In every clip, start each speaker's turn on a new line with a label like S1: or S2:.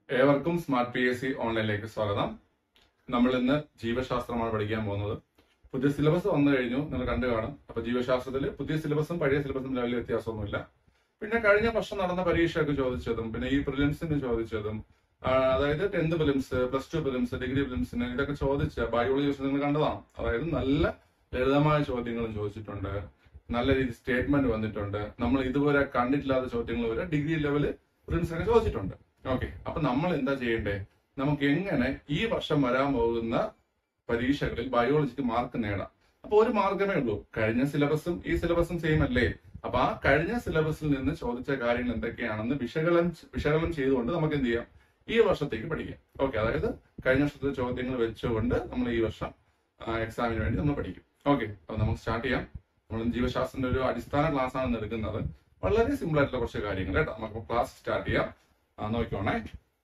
S1: ഏവർക്കും smart P S C ഓൺലൈനിലേക്ക് സ്വാഗതം നമ്മൾ ഇന്ന് ജീവശാസ്ത്രമാണ് പഠിക്കാൻ പോകുന്നത് പുതിയ സിലബസ് വന്നു കഴിഞ്ഞു നിങ്ങൾ കണ്ടു കാണും അപ്പൊ ജീവശാസ്ത്രത്തിൽ പുതിയ സിലബസും പഴയ സിലബസും തമ്മിൽ വലിയ വ്യത്യാസമൊന്നുമില്ല പിന്നെ കഴിഞ്ഞ വർഷം നടന്ന പരീക്ഷയൊക്കെ ചോദിച്ചതും പിന്നെ ഈ പ്രിലിംസിന് ചോദിച്ചതും ആ, അതായത് tenth prelims plus two prelims degree ഫിലിംസിന് ഇതൊക്കെ ചോദിച്ച ബയോളജി നിങ്ങൾ കണ്ടതാണ് അതായത് നല്ല ലളിതമായ ചോദ്യങ്ങളും ചോദിച്ചിട്ടുണ്ട് നല്ല രീതിയിൽ സ്റ്റേറ്റ്മെന്റ് വന്നിട്ടുണ്ട് നമ്മൾ ഇതുവരെ കണ്ടിട്ടില്ലാത്ത ചോദ്യങ്ങൾ വരെ ഡിഗ്രി ലെവല് പ്രിലിംസിനൊക്കെ ചോദിച്ചിട്ടുണ്ട് ഓക്കെ അപ്പൊ നമ്മൾ എന്താ ചെയ്യണ്ടേ നമുക്ക് എങ്ങനെ ഈ വർഷം വരാൻ പോകുന്ന പരീക്ഷകളിൽ ബയോളജിക്ക് മാർക്ക് നേടാം അപ്പൊ ഒരു മാർഗമേ ഉള്ളൂ കഴിഞ്ഞ സിലബസും ഈ സിലബസും സെയിം അല്ലേ അപ്പൊ ആ കഴിഞ്ഞ സിലബസിൽ നിന്ന് ചോദിച്ച കാര്യങ്ങൾ എന്തൊക്കെയാണെന്ന് വിശകലനം വിശകലനം ചെയ്തുകൊണ്ട് നമുക്ക് എന്ത് ചെയ്യാം ഈ വർഷത്തേക്ക് പഠിക്കാം ഓക്കെ അതായത് കഴിഞ്ഞ വർഷത്തെ ചോദ്യങ്ങൾ വെച്ചുകൊണ്ട് നമ്മൾ ഈ വർഷം എക്സാമിന് വേണ്ടി നമ്മൾ പഠിക്കും ഓക്കെ അപ്പൊ നമുക്ക് സ്റ്റാർട്ട് ചെയ്യാം നമ്മൾ ജീവശാസ്ത്രത്തിന്റെ ഒരു അടിസ്ഥാന ക്ലാസ് ആണ് ഇന്ന് എടുക്കുന്നത് വളരെ സിമ്പിൾ ആയിട്ടുള്ള കുറച്ച് കാര്യങ്ങൾ കേട്ടോ നമുക്ക് ക്ലാസ് സ്റ്റാർട്ട് ചെയ്യാം ആ, നോക്കിക്കോണേ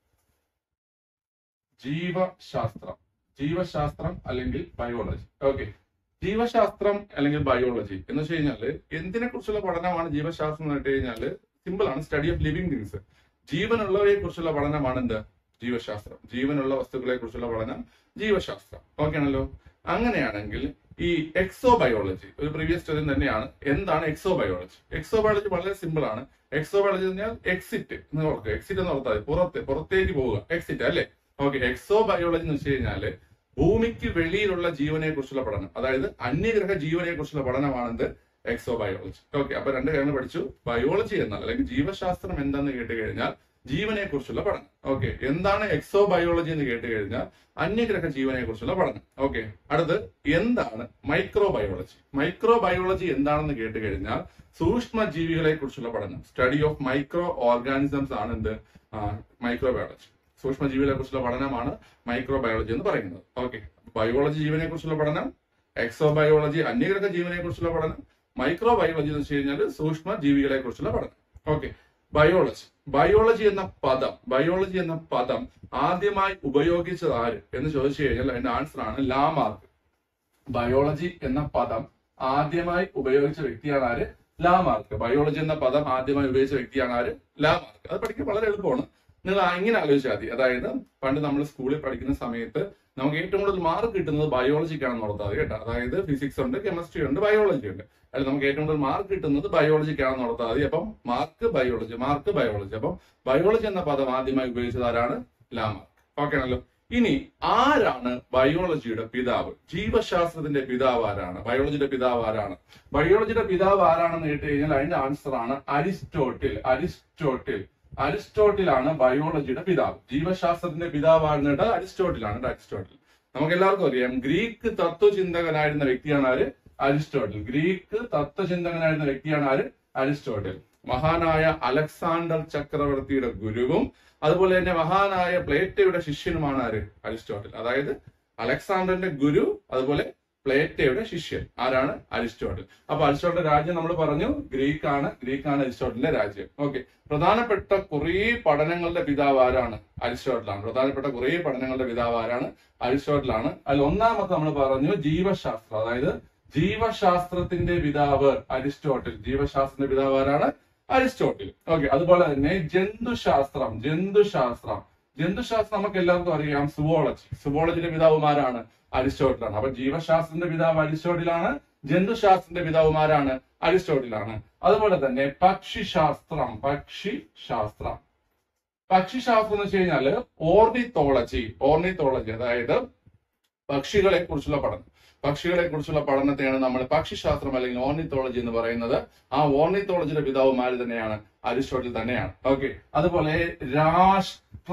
S1: ജീവശാസ്ത്രം ജീവശാസ്ത്രം അല്ലെങ്കിൽ ബയോളജി ഓക്കെ ജീവശാസ്ത്രം അല്ലെങ്കിൽ ബയോളജി എന്ന് വെച്ച് കഴിഞ്ഞാല് എന്തിനെ കുറിച്ചുള്ള പഠനമാണ് ജീവശാസ്ത്രം എന്ന് വെച്ച് കഴിഞ്ഞാല് സിമ്പിൾ ആണ് സ്റ്റഡി ഓഫ് ലിവിംഗ് തിങ്സ് ജീവനുള്ളവയെ കുറിച്ചുള്ള പഠനമാണ് എന്ത് ജീവശാസ്ത്രം ജീവനുള്ള വസ്തുക്കളെ കുറിച്ചുള്ള പഠനം ജീവശാസ്ത്രം ഓക്കെ ആണല്ലോ അങ്ങനെയാണെങ്കിൽ ഈ എക്സോബയോളജി ഒരു പ്രീവിയസ് ചോദ്യം തന്നെയാണ് എന്താണ് എക്സോബയോളജി എക്സോബയോളജി വളരെ സിമ്പിൾ ആണ് എക്സോബയോളജി എന്ന് പറഞ്ഞാൽ എക്സിറ്റ് എന്ന് ഓർക്കുക എക്സിറ്റ് എന്ന് ഓർത്താൽ മതി. പുറത്ത് പുറത്തേക്ക് പോവുക എക്സിറ്റ് അല്ലേ ഓക്കെ എക്സോബയോളജി എന്ന് വെച്ച് കഴിഞ്ഞാല് ഭൂമിക്ക് വെളിയിലുള്ള ജീവനെ കുറിച്ചുള്ള പഠനം അതായത് അന്യഗ്രഹ ജീവനെ കുറിച്ചുള്ള പഠനമാണെന്ത് എക്സോബയോളജി ഓക്കെ അപ്പൊ രണ്ട് കാര്യങ്ങൾ പഠിച്ചു ബയോളജി എന്നാൽ അല്ലെങ്കിൽ ജീവശാസ്ത്രം എന്താന്ന് കേട്ട് കഴിഞ്ഞാൽ ജീവനെ കുറിച്ചുള്ള പഠനം ഓക്കെ എന്താണ് എക്സോബയോളജി എന്ന് കേട്ട് കഴിഞ്ഞാൽ അന്യഗ്രഹ ജീവനെ കുറിച്ചുള്ള പഠനം ഓക്കെ അടുത്ത് എന്താണ് മൈക്രോബയോളജി മൈക്രോബയോളജി എന്താണെന്ന് കേട്ട് കഴിഞ്ഞാൽ സൂക്ഷ്മ ജീവികളെ കുറിച്ചുള്ള പഠനം സ്റ്റഡി ഓഫ് മൈക്രോ ഓർഗാനിസംസ് ആണ് എന്ത് മൈക്രോബയോളജി സൂക്ഷ്മ ജീവികളെ കുറിച്ചുള്ള പഠനമാണ് മൈക്രോബയോളജി എന്ന് പറയുന്നത് ഓക്കെ ബയോളജി ജീവനെ കുറിച്ചുള്ള പഠനം എക്സോബയോളജി അന്യഗ്രഹ ജീവനെ കുറിച്ചുള്ള പഠനം മൈക്രോബയോളജി എന്ന് വെച്ച് കഴിഞ്ഞാൽ സൂക്ഷ്മ ജീവികളെ കുറിച്ചുള്ള പഠനം ഓക്കെ ബയോളജി ബയോളജി എന്ന പദം ബയോളജി എന്ന പദം ആദ്യമായി ഉപയോഗിച്ചത് ആര് എന്ന് ചോദിച്ചു കഴിഞ്ഞാൽ അതിന്റെ ആൻസർ ആണ് ലാമാർക്ക് ബയോളജി എന്ന പദം ആദ്യമായി ഉപയോഗിച്ച വ്യക്തിയാണ് ആര് ലാമാർക്ക് ബയോളജി എന്ന പദം ആദ്യമായി ഉപയോഗിച്ച വ്യക്തിയാണ് ആര് ലാമാർക്ക് അത് പഠിക്കാൻ വളരെ എളുപ്പമാണ് നിങ്ങൾ ഇങ്ങനെ ആലോചിച്ചാൽ മതി അതായത് പണ്ട് നമ്മൾ സ്കൂളിൽ പഠിക്കുന്ന സമയത്ത് നമുക്ക് ഏറ്റവും കൂടുതൽ മാർക്ക് കിട്ടുന്നത് ബയോളജിക്കാണെന്ന് ഓർത്താൽ മതി കേട്ടോ അതായത് ഫിസിക്സ് ഉണ്ട് കെമിസ്ട്രി ഉണ്ട് ബയോളജി ഉണ്ട് അതിൽ നമുക്ക് ഏറ്റവും കൂടുതൽ മാർക്ക് കിട്ടുന്നത് ബയോളജിക്കാണെന്ന് ഓർത്താൽ മതി അപ്പം മാർക്ക് ബയോളജി മാർക്ക് ബയോളജി അപ്പം ബയോളജി എന്ന പദം ആദ്യമായി ഉപയോഗിച്ചത് ആരാണ് ലാമാർക്ക് ഓക്കെ ആണല്ലോ ഇനി ആരാണ് ബയോളജിയുടെ പിതാവ് ജീവശാസ്ത്രത്തിന്റെ പിതാവ് ആരാണ് ബയോളജിയുടെ പിതാവ് ആരാണ് ബയോളജിയുടെ പിതാവ് ആരാണെന്ന് കേട്ട് കഴിഞ്ഞാൽ അതിന്റെ ആൻസർ ആണ് അരിസ്റ്റോട്ടിൽ അരിസ്റ്റോട്ടിൽ അരിസ്റ്റോട്ടിലാണ് ബയോളജിയുടെ പിതാവ് ജീവശാസ്ത്രത്തിന്റെ പിതാവ് ആയിരുന്നിട്ട് അരിസ്റ്റോട്ടിലാണ് ട്ടോ, അരിസ്റ്റോട്ടിൽ നമുക്ക് എല്ലാവർക്കും അറിയാം ഗ്രീക്ക് തത്വചിന്തകനായിരുന്ന വ്യക്തിയാണ് ആര് അരിസ്റ്റോട്ടിൽ ഗ്രീക്ക് തത്വചിന്തകനായിരുന്ന വ്യക്തിയാണ് ആര് അരിസ്റ്റോട്ടിൽ മഹാനായ അലക്സാണ്ടർ ചക്രവർത്തിയുടെ ഗുരുവും അതുപോലെ തന്നെ മഹാനായ പ്ലേറ്റയുടെ ശിഷ്യനുമാണ് ആര് അരിസ്റ്റോട്ടിൽ അതായത് അലക്സാണ്ടറിന്റെ ഗുരു അതുപോലെ പ്ലേറ്റയുടെ ശിഷ്യൻ ആരാണ് അരിസ്റ്റോട്ടിൽ അപ്പൊ അരിസ്റ്റോട്ടിന്റെ രാജ്യം നമ്മൾ പറഞ്ഞു ഗ്രീക്ക് ആണ് ഗ്രീക്ക് ആണ് അരിസ്റ്റോട്ടിലിന്റെ രാജ്യം ഓക്കെ പ്രധാനപ്പെട്ട കുറേ പഠനങ്ങളുടെ പിതാവ് ആരാണ് അരിസ്റ്റോട്ടിലാണ് പ്രധാനപ്പെട്ട കുറേ പഠനങ്ങളുടെ പിതാവ് ആരാണ് അരിസ്റ്റോട്ടിലാണ് അതിൽ ഒന്നാമത്തെ നമ്മൾ പറഞ്ഞു ജീവശാസ്ത്രം അതായത് ജീവശാസ്ത്രത്തിന്റെ പിതാവ് അരിസ്റ്റോട്ടിൽ ജീവശാസ്ത്രത്തിന്റെ പിതാവ് ആരാണ് അരിസ്റ്റോട്ടിൽ ഓക്കെ അതുപോലെ തന്നെ ജന്തുശാസ്ത്രം ജന്തുശാസ്ത്രം ജന്തുശാസ്ത്രം നമുക്ക് എല്ലാവർക്കും അറിയാം സുവോളജി സുവോളജിയുടെ പിതാവുമാരാണ് അരിസ്റ്റോട്ടിലാണ് അപ്പൊ ജീവശാസ്ത്രത്തിന്റെ പിതാവ് അരിസ്റ്റോട്ടിലാണ് ജന്തുശാസ്ത്രത്തിന്റെ പിതാവുമാരാണ് അരിസ്റ്റോട്ടിലാണ് അതുപോലെ തന്നെ പക്ഷിശാസ്ത്രം പക്ഷിശാസ്ത്രം പക്ഷിശാസ്ത്രം എന്ന് വെച്ച് കഴിഞ്ഞാല് ഓർണിത്തോളജി ഓർണിത്തോളജി അതായത് പക്ഷികളെ കുറിച്ചുള്ള പഠനം പക്ഷികളെ കുറിച്ചുള്ള പഠനത്തെയാണ് നമ്മൾ പക്ഷിശാസ്ത്രം അല്ലെങ്കിൽ ഓർണിത്തോളജി എന്ന് പറയുന്നത് ആ ഓർണിത്തോളജിയുടെ പിതാവുമാര് തന്നെയാണ് അരിസ്റ്റോട്ടിൽ തന്നെയാണ് ഓക്കെ അതുപോലെ രാഷ്ട്ര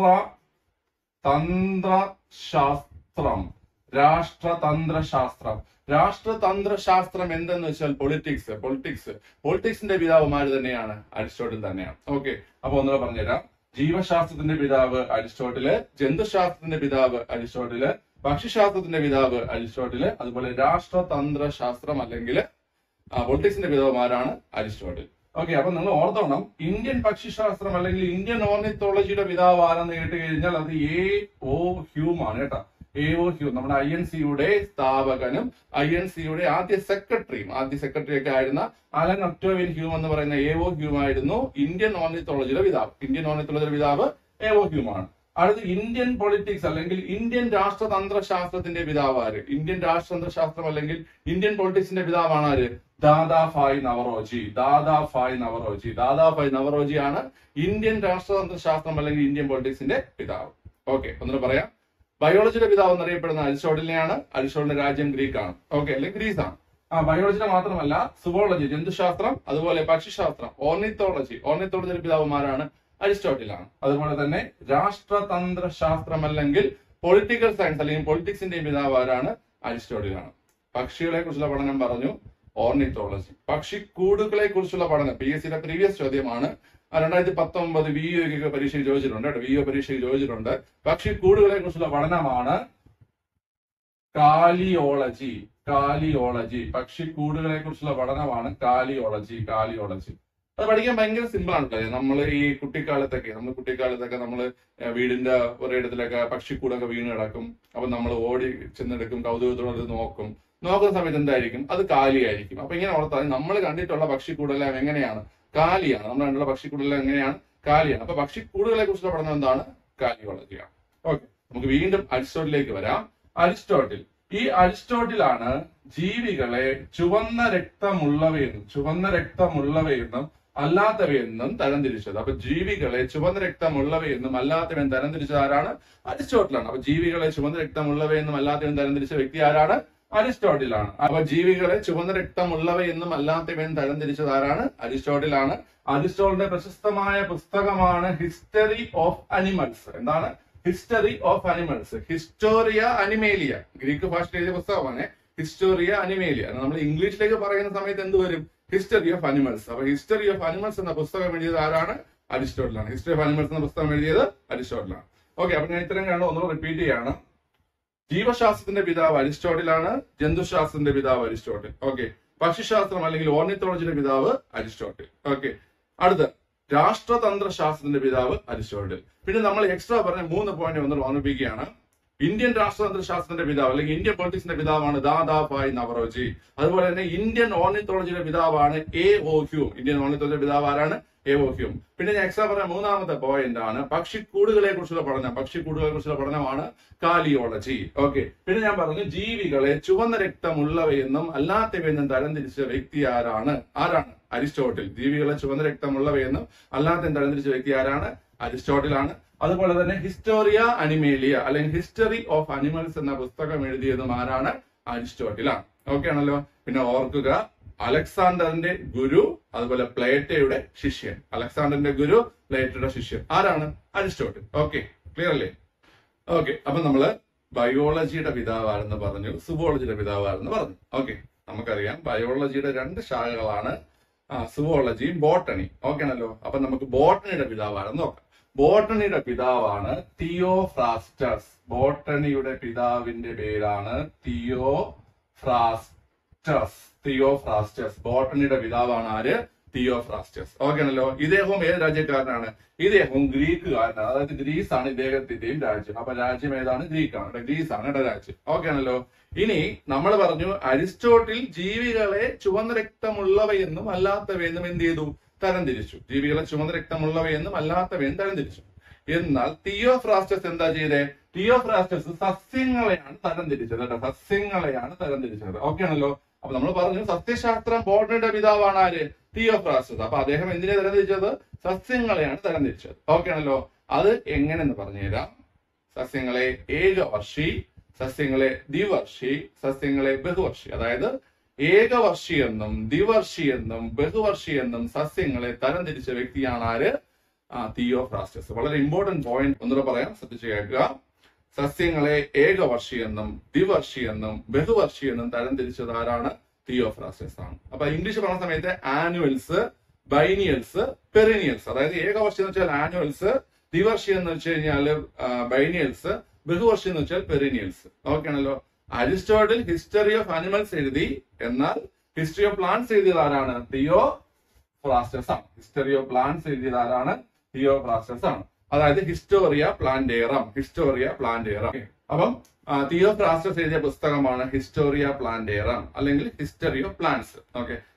S1: തന്ത്രശാസ്ത്രം രാഷ്ട്രതന്ത്രശാസ്ത്രം രാഷ്ട്രതന്ത്രശാസ്ത്രം എന്തെന്ന് വെച്ചാൽ പൊളിറ്റിക്സ് പൊളിറ്റിക്സ് പൊളിറ്റിക്സിന്റെ പിതാവുമാര് തന്നെയാണ് അരിസ്റ്റോട്ടിൽ തന്നെയാണ് ഓക്കെ അപ്പൊ ഒന്നുകൂടെ പറഞ്ഞുതരാം ജീവശാസ്ത്രത്തിന്റെ പിതാവ് അരിസ്റ്റോട്ടില് ജന്തുശാസ്ത്രത്തിന്റെ പിതാവ് അരിസ്റ്റോട്ടില് പക്ഷിശാസ്ത്രത്തിന്റെ പിതാവ് അരിസ്റ്റോട്ടില് അതുപോലെ രാഷ്ട്രതന്ത്ര ശാസ്ത്രം അല്ലെങ്കിൽ പൊളിറ്റിക്സിന്റെ പിതാവുമാരാണ് അരിസ്റ്റോട്ടിൽ ഓക്കെ അപ്പൊ നിങ്ങൾ ഓർത്തോണം ഇന്ത്യൻ പക്ഷിശാസ്ത്രം അല്ലെങ്കിൽ ഇന്ത്യൻ ഓർണിത്തോളജിയുടെ പിതാവ് ആരെന്ന് കേട്ട് കഴിഞ്ഞാൽ അത് എ ഒ ഹ്യൂം ആണ് കേട്ടോ എ ഒ ഹ്യൂം നമ്മുടെ ഐ എൻ സിയുടെ സ്ഥാപകനും ഐ എൻ സിയുടെ ആദ്യ സെക്രട്ടറിയും ആദ്യ സെക്രട്ടറി ഒക്കെ ആയിരുന്ന അലൻ ഒക്ടോവിയൻ ഹ്യൂം എന്ന് പറയുന്ന എ ഒ ഹ്യൂം ആയിരുന്നു ഇന്ത്യൻ ഓർണിത്തോളജിയുടെ പിതാവ് ഇന്ത്യൻ ഓർണിത്തോളജിയുടെ പിതാവ് എ ഒ ഹ്യൂം ആണ് അടുത്ത് ഇന്ത്യൻ പൊളിറ്റിക്സ് അല്ലെങ്കിൽ ഇന്ത്യൻ രാഷ്ട്രതന്ത്ര ശാസ്ത്രത്തിന്റെ പിതാവ് ആര് ഇന്ത്യൻ രാഷ്ട്രതന്ത്ര ശാസ്ത്രം അല്ലെങ്കിൽ ഇന്ത്യൻ പൊളിറ്റിക്സിന്റെ പിതാവാണ് ആര് ദാദാഫായ് നവറോജി ദാദാഫായ് നവറോജി ദാദാഫായ് നവറോജി ആണ് ഇന്ത്യൻ രാഷ്ട്രതന്ത്ര ശാസ്ത്രം അല്ലെങ്കിൽ ഇന്ത്യൻ പൊളിറ്റിക്സിന്റെ പിതാവ് ഓക്കെ ഒന്നുകൂടെ പറയാം ബയോളജിയുടെ പിതാവ് എന്നറിയപ്പെടുന്ന അരിസ്റ്റോട്ടലിനെയാണ് അരിസ്റ്റോട്ടലിന്റെ രാജ്യം ഗ്രീക്ക് ആണ് ഓക്കെ അല്ലെങ്കിൽ ഗ്രീസ് ആണ് ആ ബയോളജിയുടെ മാത്രമല്ല സുവോളജി ജന്തുശാസ്ത്രം അതുപോലെ പക്ഷിശാസ്ത്രം ഓർണിത്തോളജി ഓർണിത്തോളജിയുടെ പിതാവുമാരാണ് അരിസ്റ്റോട്ടിലാണ് അതുപോലെ തന്നെ രാഷ്ട്രതന്ത്ര ശാസ്ത്രം അല്ലെങ്കിൽ പൊളിറ്റിക്കൽ സയൻസ് അല്ലെങ്കിൽ പൊളിറ്റിക്സിന്റെയും പിതാവ് ആരാണ് അരിസ്റ്റോട്ടിലാണ് പക്ഷികളെ കുറിച്ചുള്ള പഠനം പറഞ്ഞു ഓർണിത്തോളജി പക്ഷിക്കൂടുകളെ കുറിച്ചുള്ള പഠനം പി എസ് സിയുടെ പ്രീവിയസ് ചോദ്യമാണ് ആ രണ്ടായിരത്തി പത്തൊമ്പത് വി ഒ പരീക്ഷയിൽ ചോദിച്ചിട്ടുണ്ട് കേട്ടോ വി ഒ പരീക്ഷയിൽ ചോദിച്ചിട്ടുണ്ട് പക്ഷിക്കൂടുകളെ കുറിച്ചുള്ള പഠനമാണ് കാലിയോളജി കാലിയോളജി പക്ഷിക്കൂടുകളെ കുറിച്ചുള്ള പഠനമാണ് കാലിയോളജി കാലിയോളജി അത് പഠിക്കാൻ ഭയങ്കര സിമ്പിൾ ആണല്ലേ നമ്മൾ ഈ കുട്ടിക്കാലത്തൊക്കെ നമ്മൾ കുട്ടിക്കാലത്തൊക്കെ നമ്മൾ വീടിന്റെ ഒരിടത്തിലൊക്കെ പക്ഷിക്കൂടൊക്കെ വീണ് കിടക്കും അപ്പൊ നമ്മൾ ഓടി ചെന്നെടുക്കും കൗതുകത്തോടെ അത് നോക്കും നോക്കുന്ന സമയത്ത് എന്തായിരിക്കും അത് കാലിയായിരിക്കും അപ്പൊ ഇങ്ങനെ ഓർത്താൽ നമ്മൾ കണ്ടിട്ടുള്ള പക്ഷിക്കൂടെല്ലാം എങ്ങനെയാണ് കാലിയാണ് നമ്മൾ കണ്ടുള്ള പക്ഷിക്കൂടെല്ലാം എങ്ങനെയാണ് കാലിയാണ് അപ്പൊ പക്ഷിക്കൂടുകളെ കുറിച്ചുള്ള പഠനം എന്താണ് കാലിയോളജിയാണ് ഓക്കെ നമുക്ക് വീണ്ടും അരിസ്റ്റോട്ടിലേക്ക് വരാം അരിസ്റ്റോട്ടിൽ ഈ അരിസ്റ്റോട്ടിലാണ് ജീവികളെ ചുവന്ന രക്തമുള്ളവയെന്നും ചുവന്ന രക്തമുള്ളവയെന്നും അല്ലാത്തവയെന്നും തരംതിരിച്ചത് അപ്പൊ ജീവികളെ ചുവന്ന രക്തമുള്ളവയെന്നും അല്ലാത്തവയെന്നും തരംതിരിച്ചത് ആരാണ് അരിസ്റ്റോട്ടിലാണ് അപ്പൊ ജീവികളെ ചുവന്ന രക്തമുള്ളവയെന്നും അല്ലാത്തവയെന്നും തരംതിരിച്ച വ്യക്തി ആരാണ് അരിസ്റ്റോട്ടിലാണ് അപ്പൊ ജീവികളെ ചുവന്ന രക്തമുള്ളവയെന്നും അല്ലാത്തവയെന്നും തരംതിരിച്ചത് ആരാണ് അരിസ്റ്റോട്ടിലാണ് അരിസ്റ്റോട്ടിന്റെ പ്രശസ്തമായ പുസ്തകമാണ് ഹിസ്റ്ററി ഓഫ് അനിമൽസ് എന്താണ് history of animals Historia Animalia Greek ഭാഷയിൽ എഴുതിയ പുസ്തകമാണ് ഹിസ്റ്റോറിയ അനിമേലിയ നമ്മൾ ഇംഗ്ലീഷിലേക്ക് പറയുന്ന സമയത്ത് എന്ത് വരും ഹിസ്റ്ററി ഓഫ് അനിമൽസ് അപ്പൊ ഹിസ്റ്ററി ഓഫ് അനിമൽസ് എന്ന പുസ്തകം എഴുതിയത് ആരാണ് അരിസ്റ്റോട്ടിലാണ് ഹിസ്റ്ററി ഓഫ് അനിമൽസ് എന്ന പുസ്തകം എഴുതിയത് അരിസ്റ്റോട്ടിലാണ് ഓക്കെ അപ്പൊ ഞാൻ ഇത്രയും കണ്ടു ഒന്നുകൂടെ റിപ്പീറ്റ് ചെയ്യാണ് ജീവശാസ്ത്രത്തിന്റെ പിതാവ് അരിസ്റ്റോട്ടിലാണ് ജന്തുശാസ്ത്രത്തിന്റെ പിതാവ് അരിസ്റ്റോട്ടിൽ ഓക്കെ പക്ഷിശാസ്ത്രം അല്ലെങ്കിൽ ഓർണിത്തോളജിയുടെ പിതാവ് അരിസ്റ്റോട്ടിൽ ഓക്കെ അടുത്ത് രാഷ്ട്രതന്ത്ര ശാസ്ത്രത്തിന്റെ പിതാവ് അരിസ്റ്റോട്ടിൽ പിന്നെ നമ്മൾ എക്സ്ട്രാ പറഞ്ഞ മൂന്ന് പോയിന്റ് ഒന്ന് ഓർമ്മിപ്പിക്കുകയാണ് ഇന്ത്യൻ രാഷ്ട്രതന്ത്ര ശാസ്ത്രത്തിന്റെ പിതാവ് അല്ലെങ്കിൽ ഇന്ത്യൻ പൊളിറ്റിക്സിന്റെ പിതാവാണ് ദാദാഭായ് നവറോജി അതുപോലെ തന്നെ ഇന്ത്യൻ ഓർണിത്തോളജിയുടെ പിതാവാണ് എ ഒ ഹ്യൂം ഇന്ത്യൻ ഓർണിത്തോളജിയുടെ പിതാവ് ആരാണ് എ ഒ ഹ്യൂം പിന്നെ ഞാൻ എക്സ്ട്രാ പറഞ്ഞ മൂന്നാമത്തെ പോയിന്റ് ആണ് പക്ഷിക്കൂടുകളെ കുറിച്ചുള്ള പഠനം പക്ഷിക്കൂടുകളെ കുറിച്ചുള്ള പഠനമാണ് കാലിയോളജി ഓക്കെ പിന്നെ ഞാൻ പറഞ്ഞു ജീവികളെ ചുവന്ന രക്തമുള്ളവയെന്നും അല്ലാത്തവയെന്നും തരംതിരിച്ച വ്യക്തി ആരാണ് ആരാണ് അരിസ്റ്റോട്ടിൽ ജീവികളെ ചുവന്ന രക്തമുള്ളവയെന്നും അല്ലാത്ത തരംതിരിച്ച വ്യക്തി ആരാണ് അരിസ്റ്റോട്ടിലാണ് അതുപോലെ തന്നെ ഹിസ്റ്റോറിയ അനിമേലിയ അല്ലെങ്കിൽ ഹിസ്റ്ററി ഓഫ് അനിമൽസ് എന്ന പുസ്തകം എഴുതിയതും ആരാണ് അരിസ്റ്റോട്ടിലാണ് ഓക്കെ ആണല്ലോ പിന്നെ ഓർക്കുക അലക്സാണ്ടറിന്റെ ഗുരു അതുപോലെ പ്ലേറ്റയുടെ ശിഷ്യൻ അലക്സാണ്ടറിന്റെ ഗുരു പ്ലേറ്റയുടെ ശിഷ്യൻ ആരാണ് അരിസ്റ്റോട്ടിൽ ഓക്കെ ക്ലിയർ അല്ലേ ഓക്കെ അപ്പൊ നമ്മള് ബയോളജിയുടെ പിതാവാണെന്ന് പറഞ്ഞു സുവോളജിയുടെ പിതാവാണെന്ന് പറഞ്ഞു ഓക്കെ നമുക്കറിയാം ബയോളജിയുടെ രണ്ട് ശാഖകളാണ് സുവോളജിയും ബോട്ടണി ഓക്കെ ആണല്ലോ അപ്പൊ നമുക്ക് ബോട്ടണിയുടെ പിതാവാണെന്ന് നോക്കാം ബോട്ടണിയുടെ പിതാവാണ് തിയോഫ്രാസ്റ്റസ് ബോട്ടണിയുടെ പിതാവിന്റെ പേരാണ് തിയോഫ്രാസ്റ്റസ് തിയോഫ്രാസ്റ്റസ് ബോട്ടണിയുടെ പിതാവാണ് ആര് തിയോഫ്രാസ്റ്റസ് ഓക്കെ ആണല്ലോ ഇദ്ദേഹവും ഏത് രാജ്യക്കാരനാണ് ഇദ്ദേഹവും ഗ്രീക്കുകാരനാണ് അതായത് ഗ്രീസ് ആണ് ഇദ്ദേഹത്തിന്റെയും രാജ്യം അപ്പൊ രാജ്യം ഏതാണ് ഗ്രീക്കാണ് കേട്ടോ ഗ്രീസ് ആണ് കേട്ടോ രാജ്യം ഓക്കെ ആണല്ലോ ഇനി നമ്മൾ പറഞ്ഞു അരിസ്റ്റോട്ടിൽ ജീവികളെ ചുവന്ന രക്തമുള്ളവയെന്നും അല്ലാത്തവയെന്നും എന്ത് ചെയ്തു തരംതിരിച്ചു ജീവികളെ ചുവന്ന രക്തമുള്ളവയെന്നും അല്ലാത്തവയെന്നും തരംതിരിച്ചു എന്നാൽ തിയോഫ്രാസ്റ്റസ് എന്താ ചെയ്തേ തിയോഫ്രാസ്റ്റസ് സസ്യങ്ങളെയാണ് തരംതിരിച്ചത് കേട്ടോ സസ്യങ്ങളെയാണ് തരംതിരിച്ചത് ഓക്കെ ആണല്ലോ അപ്പൊ നമ്മൾ പറഞ്ഞു സസ്യശാസ്ത്രം ബോട്ടണിയുടെ പിതാവാണ് ആര് തിയോഫ്രാസ്റ്റസ് അപ്പൊ അദ്ദേഹം എന്തിനെ തരംതിരിച്ചത് സസ്യങ്ങളെയാണ് തരംതിരിച്ചത് ഓക്കെ ആണല്ലോ അത് എങ്ങനെന്ന് പറഞ്ഞുതരാം സസ്യങ്ങളെ ഏകവർഷി സസ്യങ്ങളെ ദ്വിവർഷി സസ്യങ്ങളെ ബഹുവർഷി അതായത് ഏകവർഷി എന്നും ദ്വിവർഷി എന്നും ബഹുവർഷി എന്നും സസ്യങ്ങളെ തരംതിരിച്ച വ്യക്തിയാണ് ആര് ആ തിയോഫ്രാസ്റ്റസ് വളരെ ഇമ്പോർട്ടന്റ് പോയിന്റ് ഒന്നുകൂടെ പറയാം ശ്രദ്ധിച്ചു കേൾക്കുക സസ്യങ്ങളെ ഏകവർഷി എന്നും ദ്വിവർഷി എന്നും ബഹുവർഷി എന്നും തരംതിരിച്ചത് ആരാണ് തിയോഫ്രാസ്റ്റസ് ആണ് അപ്പൊ ഇംഗ്ലീഷ് പറഞ്ഞ സമയത്ത് ആനുവൽസ് ബൈനിയൽസ് പെറിനിയൽസ് അതായത് ഏകവർഷി എന്ന് വെച്ചാൽ ആനുവൽസ് ദ്വിവർഷി എന്ന് വെച്ച് കഴിഞ്ഞാൽ ബൈനിയൽസ് ബഹുവർഷി എന്ന് വെച്ചാൽ പെറിനിയൽസ് ഓക്കെ ആണല്ലോ അരിസ്റ്റോട്ടിൽ ഹിസ്റ്ററി ഓഫ് അനിമൽസ് എഴുതി എന്നാൽ ഹിസ്റ്ററി ഓഫ് പ്ലാന്റ്സ് എഴുതിയത് ആരാണ് തിയോ ഫ്രാസ്റ്റസ് ആണ് ഹിസ്റ്ററി ഓഫ് പ്ലാന്റ്സ് എഴുതിയത് ആരാണ് തിയോ ഫ്രാസ്റ്റസ് ആണ് അതായത് ഹിസ്റ്റോറിയ പ്ലാന്റേറം ഹിസ്റ്റോറിയ പ്ലാന്റേറം അപ്പം തിയോ ഫ്രാസ്റ്റസ് എഴുതിയ പുസ്തകമാണ് ഹിസ്റ്റോറിയ പ്ലാന്റേറം അല്ലെങ്കിൽ ഹിസ്റ്ററി ഓഫ് പ്ലാന്റ്സ് ഓക്കെ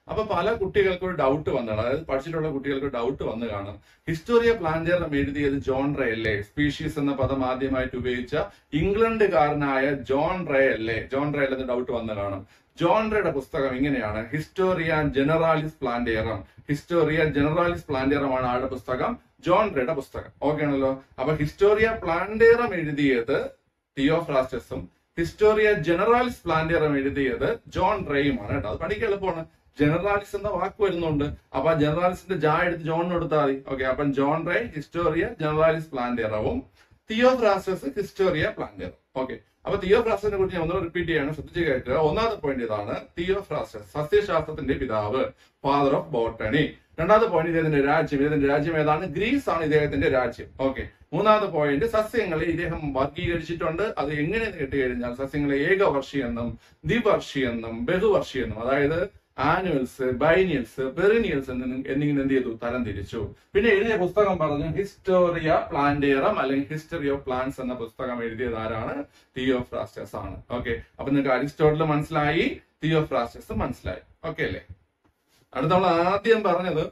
S1: അപ്പൊ പല കുട്ടികൾക്കും ഒരു ഡൗട്ട് വന്നതാണ് അതായത് പഠിച്ചിട്ടുള്ള കുട്ടികൾക്ക് ഡൗട്ട് വന്നു കാണും ഹിസ്റ്റോറിയ പ്ലാന്റേറം എഴുതിയത് ജോൺ റേ അല്ലേ സ്പീഷീസ് എന്ന പദം ആദ്യമായിട്ട് ഉപയോഗിച്ച ഇംഗ്ലണ്ടുകാരനായ ജോൺ റേ അല്ലേ ജോൺ റേ അല്ലെന്ന് ഡൗട്ട് വന്നു കാണും ജോൺ റേയുടെ പുസ്തകം ഇങ്ങനെയാണ് Historia Generalis Plantarum Historia Generalis Plantarum ആണ് ആളുടെ പുസ്തകം ജോൺ റേയുടെ പുസ്തകം ഓക്കെ ആണല്ലോ അപ്പൊ ഹിസ്റ്റോറിയ പ്ലാന്റേറം എഴുതിയത് തിയോഫ്രാസ്റ്റസും ഹിസ്റ്റോറിയ ജനറാലിസ് പ്ലാന്റേറം എഴുതിയത് ജോൺ റേയുമാണ് കേട്ടോ അത് പഠിക്കാൻ എളുപ്പമാണ് ജനറാലിസ് എന്ന വാക്ക് വരുന്നുണ്ട് അപ്പൊ ആ ജനറാലിസിന്റെ ജാ എടുത്ത് ജോണിന് കൊടുത്താൽ മതി ഓക്കെ അപ്പം ജോൺ റേ ഹിസ്റ്റോറിയ ജനറാലിസ് പ്ലാന്റേറവും തിയോഫ്രാസ്റ്റസ് ഹിസ്റ്റോറിയ പ്ലാന്റേറം ഓക്കെ അപ്പൊ തിയോഫ്രാസ്റ്റസിനെ കുറിച്ച് ഞാൻ ഒന്നുകൂടെ റിപ്പീറ്റ് ചെയ്യാണ് ശ്രദ്ധിച്ച് കേൾക്കുക ഒന്നാമത്തെ പോയിന്റ് ഇതാണ് തിയോഫ്രാസ്റ്റസ് സസ്യശാസ്ത്രത്തിന്റെ പിതാവ് ഫാദർ ഓഫ് ബോട്ടണി രണ്ടാമത്തെ പോയിന്റ് ഇദ്ദേഹത്തിന്റെ രാജ്യം ഇദ്ദേഹത്തിന്റെ രാജ്യം ഏതാണ് ഗ്രീസ് ആണ് ഇദ്ദേഹത്തിന്റെ രാജ്യം ഓക്കെ മൂന്നാമത്തെ പോയിന്റ് സസ്യങ്ങളെ ഇദ്ദേഹം വർഗീകരിച്ചിട്ടുണ്ട് അത് എങ്ങനെ കേട്ട് കഴിഞ്ഞാൽ സസ്യങ്ങളെ ഏകവർഷി എന്നും ദ്വിവർഷി എന്നും ബഹുവർഷി എന്നും അതായത് ആനുവൽസ് ബൈനിയൽസ് പെറിനിയൽസ് എന്നും എന്നിങ്ങനെ എന്ത് ചെയ്തു തരം തിരിച്ചു പിന്നെ എഴുതിയ പുസ്തകം പറഞ്ഞു ഹിസ്റ്റോറിയ പ്ലാന്റേറം അല്ലെങ്കിൽ ഹിസ്റ്ററി ഓഫ് പ്ലാന്റ്സ് എന്ന പുസ്തകം എഴുതിയത് ആരാണ് തിയോഫ്രാസ്റ്റസ് ആണ് ഓക്കെ അപ്പൊ നിങ്ങൾക്ക് അരിസ്റ്റോട്ടിൽ മനസ്സിലായി തിയോഫ്രാസ്റ്റസ് മനസ്സിലായി ഓക്കെ അല്ലേ അടുത്ത നമ്മൾ ആദ്യം പറഞ്ഞത്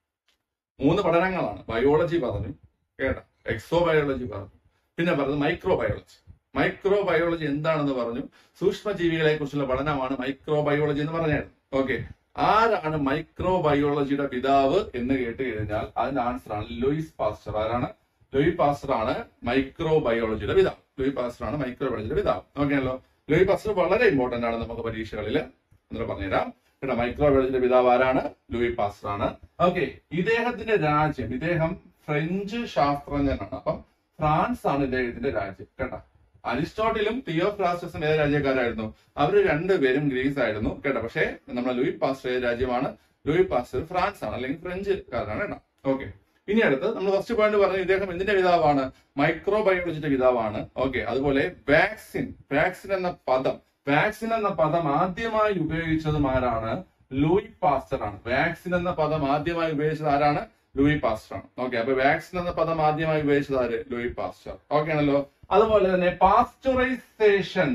S1: മൂന്ന് പഠനങ്ങളാണ് ബയോളജി പറഞ്ഞു കേട്ടോ എക്സോ ബയോളജി പറഞ്ഞു പിന്നെ പറഞ്ഞത് മൈക്രോ ബയോളജി മൈക്രോ ബയോളജി എന്താണെന്ന് പറഞ്ഞു സൂക്ഷ്മജീവികളെ കുറിച്ചുള്ള പഠനമാണ് മൈക്രോ ബയോളജി എന്ന് പറഞ്ഞായിരുന്നു ഓക്കെ ആരാണ് മൈക്രോ ബയോളജിയുടെ പിതാവ് എന്ന് കേട്ട് കഴിഞ്ഞാൽ അതിന്റെ ആൻസർ ആണ് ലൂയിസ് പാസ്റ്റർ ആരാണ് ലൂയി പാസ്റ്റർ ആണ് മൈക്രോ ബയോളജിയുടെ പിതാവ് ലൂയി പാസ്റ്റർ ആണ് മൈക്രോ ബയോളജിയുടെ പിതാവ് ഓക്കെ ആണല്ലോ ലൂയി പാസ്റ്റർ വളരെ ഇമ്പോർട്ടന്റ് ആണ് നമുക്ക് പരീക്ഷകളിൽ എന്നിട്ട് പറഞ്ഞുതരാം കേട്ടോ മൈക്രോ ബയോളജിയുടെ പിതാവ് ആരാണ് ലൂയി പാസ്റ്റർ ആണ് ഓക്കെ ഇദ്ദേഹത്തിന്റെ രാജ്യം ഇദ്ദേഹം ഫ്രഞ്ച് ശാസ്ത്രജ്ഞനാണ് അപ്പം ഫ്രാൻസ് ആണ് ഇദ്ദേഹത്തിന്റെ രാജ്യം കേട്ടോ അരിസ്റ്റോട്ടിലും തിയോഫ്രാസ്റ്റസും ഏത് രാജ്യക്കാരായിരുന്നു അവർ രണ്ടുപേരും ഗ്രീസ് ആയിരുന്നു കേട്ടോ പക്ഷേ നമ്മുടെ ലൂയി പാസ്റ്റർ ഏത് രാജ്യമാണ് ലൂയി പാസ്റ്റർ ഫ്രാൻസ് ആണ് അല്ലെങ്കിൽ ഫ്രഞ്ചുകാരാണ് കേട്ടോ ഓക്കെ ഇനി അടുത്ത് നമ്മൾ ഫസ്റ്റ് പോയിന്റ് പറഞ്ഞു ഇദ്ദേഹം എന്തിന്റെ പിതാവാണ് മൈക്രോ ബയോളജിയുടെ പിതാവാണ് ഓക്കെ അതുപോലെ വാക്സിൻ വാക്സിൻ എന്ന പദം വാക്സിൻ എന്ന പദം ആദ്യമായി ഉപയോഗിച്ചതും ആരാണ് ലൂയി പാസ്റ്റർ ആണ് വാക്സിൻ എന്ന പദം ആദ്യമായി ഉപയോഗിച്ചത് ആരാണ് ലൂയി പാസ്റ്റർ ആണ് ഓക്കെ അപ്പൊ വാക്സിൻ എന്ന പദം ആദ്യമായി ഉപയോഗിച്ചത് ആര് ലൂയി പാസ്റ്റർ ഓക്കെ ആണല്ലോ അതുപോലെ തന്നെ പാസ്ചറൈസേഷൻ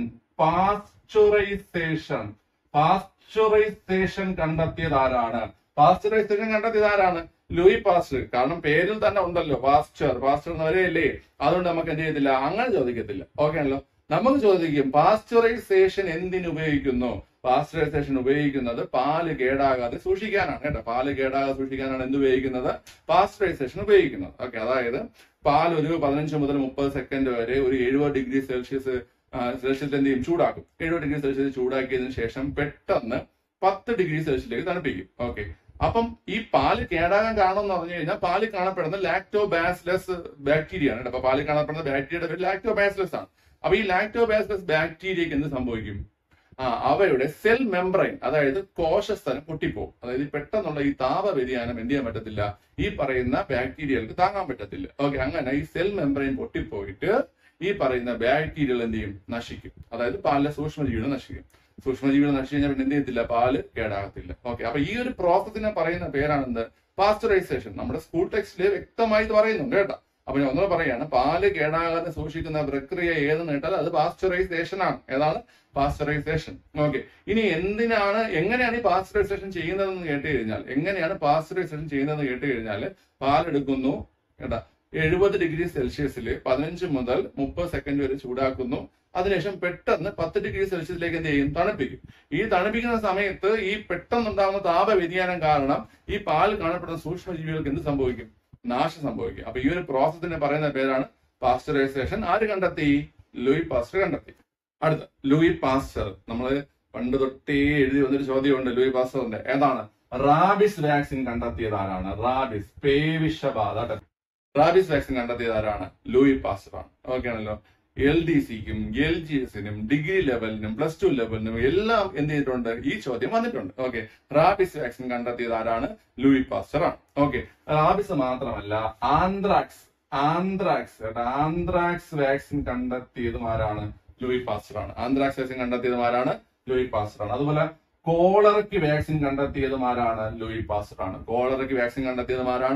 S1: പാസ്ചറൈസേഷൻ പാസ്ചറൈസേഷൻ കണ്ടെത്തിയത് ആരാണ് പാസ്ചറൈസേഷൻ കണ്ടെത്തിയത് ആരാണ് ലൂയി പാസ്റ്റർ കാരണം പേരിൽ തന്നെ ഉണ്ടല്ലോ പാസ്റ്റർ പാസ്റ്റർ എന്ന് വരെയല്ലേ അതുകൊണ്ട് നമുക്ക് എന്ത് ചെയ്യത്തില്ല അങ്ങനെ ചോദിക്കത്തില്ല ഓക്കെ ആണല്ലോ നമുക്ക് ചോദിക്കും പാസ്ചറൈസേഷൻ എന്തിനു ഉപയോഗിക്കുന്നു പാസ്ചറൈസേഷൻ ഉപയോഗിക്കുന്നത് പാല് കേടാകാതെ സൂക്ഷിക്കാനാണ് കേട്ടോ പാല് കേടാകാതെ സൂക്ഷിക്കാനാണ് എന്ത് ഉപയോഗിക്കുന്നത് പാസ്ചറൈസേഷൻ ഉപയോഗിക്കുന്നത് ഓക്കെ അതായത് പാൽ ഒരു പതിനഞ്ച് മുതൽ മുപ്പത് സെക്കൻഡ് വരെ ഒരു എഴുപത് ഡിഗ്രി സെൽഷ്യസ് സെൽഷ്യസിൽ എന്ത് ചെയ്യും ചൂടാക്കും എഴുപത് ഡിഗ്രി സെൽഷ്യസ് ചൂടാക്കിയതിനു ശേഷം പെട്ടെന്ന് പത്ത് ഡിഗ്രി സെൽഷ്യസിലേക്ക് തണുപ്പിക്കും ഓക്കെ അപ്പം ഈ പാല് കേടാകാൻ കാരണം എന്ന് പറഞ്ഞു കഴിഞ്ഞാൽ പാലിൽ കാണപ്പെടുന്ന ലാക്ടോ ബാസിലസ് ബാക്ടീരിയ ആണ് അപ്പൊ പാലിൽ കാണപ്പെടുന്ന ബാക്ടീരിയയുടെ പേര് ലാക്ടോ ബാസിലസ് ആണ് അപ്പൊ ഈ ലാക്ടോ ബാസിലസ് ബാക്ടീരിയക്ക് എന്ത് സംഭവിക്കും ആ അവയുടെ സെൽ മെംബ്രൈൻ അതായത് കോശസ്ഥലം പൊട്ടിപ്പോകും അതായത് ഈ പെട്ടെന്നുള്ള ഈ താപ വ്യതിയാനം എന്ത് ചെയ്യാൻ പറ്റത്തില്ല ഈ പറയുന്ന ബാക്ടീരിയകൾക്ക് താങ്ങാൻ പറ്റത്തില്ല ഓക്കെ അങ്ങനെ ഈ സെൽ മെംബ്രൈൻ പൊട്ടിപ്പോയിട്ട് ഈ പറയുന്ന ബാക്ടീരിയകൾ എന്ത് ചെയ്യും നശിക്കും അതായത് പാലിലെ സൂക്ഷ്മജീവികൾ നശിക്കും സൂക്ഷ്മജീവികൾ നശിച്ചു കഴിഞ്ഞാൽ പിന്നെ എന്ത് ചെയ്യത്തില്ല പാല് കേടാകത്തില്ല ഓക്കെ അപ്പൊ ഈ ഒരു പ്രോസസ്സിനെ പറയുന്ന പേരാണ് എന്ത് പാസ്ചറൈസേഷൻ നമ്മുടെ സ്കൂൾ ടെക്സ്റ്റില് വ്യക്തമായി ഇത് പറയുന്നുണ്ട് കേട്ടോ അപ്പൊ ഞാൻ ഒന്നുകൂടെ പറയാണ് പാല് കേടാകാതെ സൂക്ഷിക്കുന്ന പ്രക്രിയ ഏതെന്ന് കേട്ടാൽ അത് പാസ്ചറൈസേഷൻ ആണ് ഏതാണ് പാസ്ചറൈസേഷൻ ഓക്കെ ഇനി എന്തിനാണ് എങ്ങനെയാണ് ഈ പാസ്ചറൈസേഷൻ ചെയ്യുന്നതെന്ന് കേട്ട് കഴിഞ്ഞാൽ എങ്ങനെയാണ് പാസ്ചറൈസേഷൻ ചെയ്യുന്നതെന്ന് കേട്ട് കഴിഞ്ഞാൽ പാലെടുക്കുന്നു കേട്ടാ എഴുപത് ഡിഗ്രി സെൽഷ്യസിൽ പതിനഞ്ച് മുതൽ മുപ്പത് സെക്കൻഡ് വരെ ചൂടാക്കുന്നു അതിനുശേഷം പെട്ടെന്ന് പത്ത് ഡിഗ്രി സെൽഷ്യസിലേക്ക് എന്ത് ചെയ്യും തണുപ്പിക്കും ഈ തണുപ്പിക്കുന്ന സമയത്ത് ഈ പെട്ടെന്നുണ്ടാകുന്ന താപ വ്യതിയാനം കാരണം ഈ പാൽ കാണപ്പെടുന്ന സൂക്ഷ്മജീവികൾക്ക് എന്ത് സംഭവിക്കും നാശം സംഭവിക്കും അപ്പൊ ഈ ഒരു പ്രോസസ്സിനെ പറയുന്ന പേരാണ് പാസ്ചറൈസേഷൻ ആര് കണ്ടെത്തി ലൂയി പാസ്റ്റർ കണ്ടെത്തി അടുത്ത ലൂയി പാസ്റ്റർ നമ്മൾ പണ്ട് തൊട്ടേ എഴുതി വന്നൊരു ചോദ്യമുണ്ട് ലൂയി പാസ്റ്ററിന്റെ ഏതാണ് റാബിസ് വാക്സിൻ കണ്ടെത്തിയത് ആരാണ് റാബിസ് പേവിഷബാധ റാബിസ് വാക്സിൻ കണ്ടെത്തിയത് ആരാണ് ലൂയി പാസ്റ്റർ ആണ് ഓക്കെ ആണല്ലോ എൽ ഡി സിക്കും എൽ ജി എസിനും ഡിഗ്രി ലെവലിനും പ്ലസ് ടു ലെവലിനും എല്ലാം എന്ത് ചെയ്തിട്ടുണ്ട് ഈ ചോദ്യം വന്നിട്ടുണ്ട് ഓക്കെ റാബിസ് വാക്സിൻ കണ്ടെത്തിയത് ആരാണ് ലൂയി പാസ്റ്റർ ആണ് ഓക്കെ റാബിസ് മാത്രമല്ല ആന്ത്രാക്സ് ആന്ത്രാക്സ് കേട്ടോ ആന്ത്രാക്സ് വാക്സിൻ കണ്ടെത്തിയതും ആരാണ് ലൂയി പാസ്റ്റർ ആണ് ആന്ത്രാക്സ് വാക്സിൻ കണ്ടെത്തിയതും ആരാണ് ലൂയി പാസ്റ്റർ ആണ് അതുപോലെ കോളറയ്ക്ക് വാക്സിൻ കണ്ടെത്തിയതും ആരാണ് ലൂയി പാസ്റ്റർ ആണ് കോളറയ്ക്ക് വാക്സിൻ കണ്ടെത്തിയതും ആരാണ്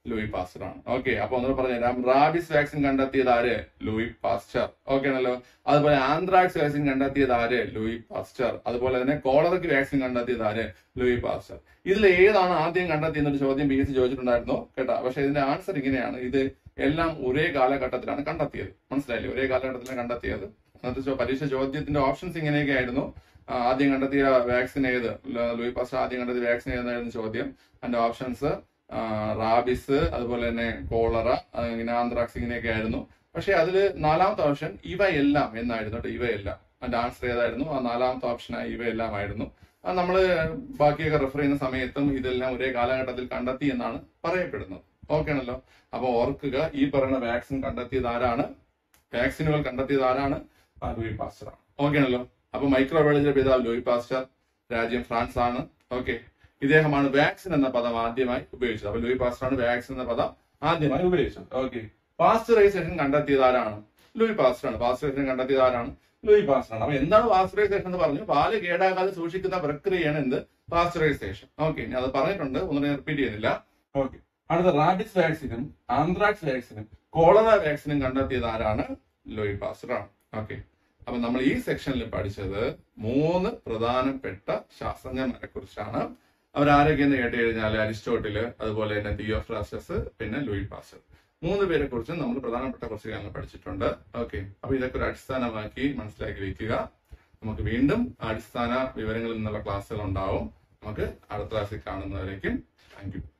S1: ലൂയി പാസ്റ്റർ ആണ് ഓക്കെ അപ്പൊ ഒന്ന് പറഞ്ഞുതരാം റാബിസ് വാക്സിൻ കണ്ടെത്തിയത് ആര് ലൂയി പാസ്റ്റർ ഓക്കെ ആണല്ലോ അതുപോലെ ആന്ത്രാക്സ് വാക്സിൻ കണ്ടെത്തിയത് ആര് ലൂയി പാസ്റ്റർ അതുപോലെ തന്നെ കോളറയ്ക്ക് വാക്സിൻ കണ്ടെത്തിയത് ആര് ലൂയി പാസ്റ്റർ ഇതിൽ ഏതാണ് ആദ്യം കണ്ടെത്തിയെന്ന ഒരു ചോദ്യം പി എസ് സി ചോദിച്ചിട്ടുണ്ടായിരുന്നു കേട്ടോ പക്ഷെ ഇതിന്റെ ആൻസർ ഇങ്ങനെയാണ് ഇത് എല്ലാം ഒരേ കാലഘട്ടത്തിലാണ് കണ്ടെത്തിയത് മനസ്സിലായില്ലേ ഒരേ കാലഘട്ടത്തിലാണ് കണ്ടെത്തിയത് അന്നത്തെ ചോ- പരീക്ഷ ചോദ്യത്തിന്റെ ഓപ്ഷൻസ് ഇങ്ങനെയൊക്കെ ആയിരുന്നു ആ, ആദ്യം കണ്ടെത്തിയ വാക്സിൻ ഏത് ല- ലൂയി പാസ്റ്റർ ആദ്യം കണ്ടെത്തിയ വാക്സിൻ ഏതായിരുന്നു ചോദ്യം അതിന്റെ ഓപ്ഷൻസ് റാബിസ് അതുപോലെ തന്നെ കോളറ ആ, ഇങ്ങനെ ആന്ത്രാക്സ് ഇങ്ങനെയൊക്കെ ആയിരുന്നു പക്ഷെ അതിൽ നാലാമത്തെ ഓപ്ഷൻ ഇവയെല്ലാം എന്നായിരുന്നു കേട്ടോ ഇവയെല്ലാം അതിന്റെ ആൻസർ ഏതായിരുന്നു ആ നാലാമത്തെ ഓപ്ഷനായി ഇവയെല്ലാം ആയിരുന്നു അത് നമ്മൾ ബാക്കിയൊക്കെ റെഫർ ചെയ്യുന്ന സമയത്തും ഇതെല്ലാം ഒരേ കാലഘട്ടത്തിൽ കണ്ടെത്തി എന്നാണ് പറയപ്പെടുന്നത് ഓക്കെ ആണല്ലോ അപ്പൊ ഓർക്കുക ഈ പറയുന്ന വാക്സിൻ കണ്ടെത്തിയത് ആരാണ് വാക്സിനുകൾ കണ്ടെത്തിയത് ആരാണ് ആ, ലൂയി പാസ്റ്റർ ആണ് ഓക്കെ ആണല്ലോ അപ്പൊ മൈക്രോബയോളജിയുടെ പിതാവ് ലൂയി പാസ്റ്റർ രാജ്യം ഫ്രാൻസ് ആണ് ഓക്കെ ഇദ്ദേഹമാണ് വാക്സിൻ എന്ന പദം ആദ്യമായി ഉപയോഗിച്ചത് അപ്പൊ ലൂയി പാസ്റ്റർ ആണ് വാക്സിൻ എന്ന പദം ആദ്യമായി ഉപയോഗിച്ചത് ഓക്കെ പാസ്റ്ററൈസേഷൻ കണ്ടെത്തിയത് ആരാണ് ലൂയി പാസ്റ്റർ ആണ് പാസ്റ്ററൈസേഷൻ കണ്ടെത്തിയത് ആരാണ് ലൂയി പാസ്റ്റർ ആണ് അപ്പൊ എന്താണ് പാസ്റ്ററൈസേഷൻ എന്ന് പറഞ്ഞു പാല് കേടാകാതെ സൂക്ഷിക്കുന്ന പ്രക്രിയയാണ് എന്ത് പാസ്റ്ററൈസേഷൻ ഓക്കെ ഞാൻ അത് പറഞ്ഞിട്ടുണ്ട് ഒന്നും റിപ്പീറ്റ് ചെയ്യുന്നില്ല ഓക്കെ അടുത്ത റാബിസ് വാക്സിനും ആന്ത്രാക്സ് വാക്സിനും കോളറ വാക്സിനും കണ്ടെത്തിയത് ആരാണ് ലൂയി പാസ്റ്റർ ആണ് ഓക്കെ അപ്പൊ നമ്മൾ ഈ സെക്ഷനിൽ പഠിച്ചത് മൂന്ന് പ്രധാനപ്പെട്ട ശാസ്ത്രജ്ഞന്മാരെ കുറിച്ചാണ് അവരാരൊക്കെയെന്ന് കേട്ട് കഴിഞ്ഞാൽ അരിസ്റ്റോട്ടില് അതുപോലെ തന്നെ തിയോഫ്രാസസ് പിന്നെ ലൂയി പാസ്റ്റർ മൂന്ന് പേരെ കുറിച്ച് നമ്മൾ പ്രധാനപ്പെട്ട കുറച്ച് കാര്യങ്ങൾ പഠിച്ചിട്ടുണ്ട് ഓക്കെ അപ്പൊ ഇതൊക്കെ ഒരു അടിസ്ഥാനമാക്കി മനസ്സിലാക്കി വെക്കുക നമുക്ക് വീണ്ടും അടിസ്ഥാന വിവരങ്ങളിൽ നിന്നുള്ള ക്ലാസ്സുകൾ ഉണ്ടാവും നമുക്ക് അടുത്ത ക്ലാസ്സിൽ കാണുന്നവരേക്കും താങ്ക് യു